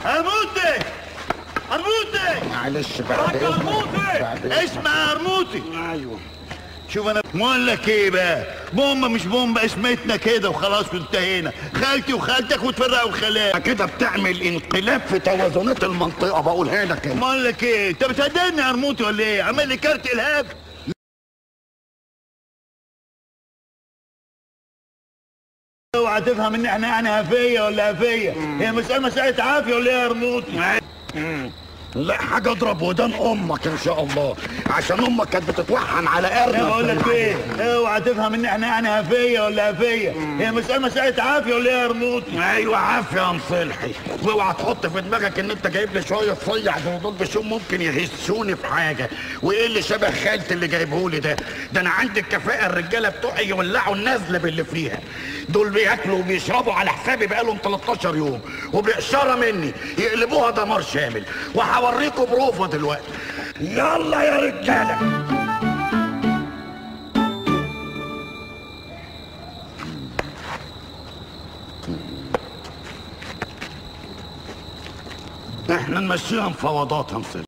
ارموتي ارموتي معلش بعد يا إذنك. ارموتي بعد إذنك. اسمع يا ارموتي ايوه شوف انا بقول لك ايه بقى بومبا مش بومبا اسمتنا كده وخلاص وانتهينا خالتي وخالتك وتفرقوا الخلايا كده بتعمل انقلاب في توازنات المنطقه بقولها لك أنا. بقول لك ايه انت بتهددني يا ارموتي ولا ايه عامل لي كارت الهاب اوعى تفهم ان احنا يعني هفيه ولا هفيه هي مساله مساله عافيه ولا ايه يا ارموتي مم. لا حاجه اضرب ودان امك ان شاء الله عشان امك كانت بتتوحن على ارنب انا بقول لك ايه اوعى تفهم ان احنا يعني هفيه ولا هفيه هي مساله مساله عافيه ولا ايه يا ارموتي ايوه عافيه يا مصلحي واوعى تحط في دماغك ان انت جايب لي شويه صيع زي دول بشوم ممكن يهسوني في حاجه وايه اللي شبه خالتي اللي جايبهولي ده ده انا عندي الكفاءه الرجاله بتوعي يولعوا النزله باللي فيها دول بياكلوا وبيشربوا على حسابي بقالهم 13 يوم وبإشارة مني يقلبوها دمار شامل وهوريكم بروفة دلوقتي يلا يا رجاله احنا نمشيها مفاوضات يا مصلحي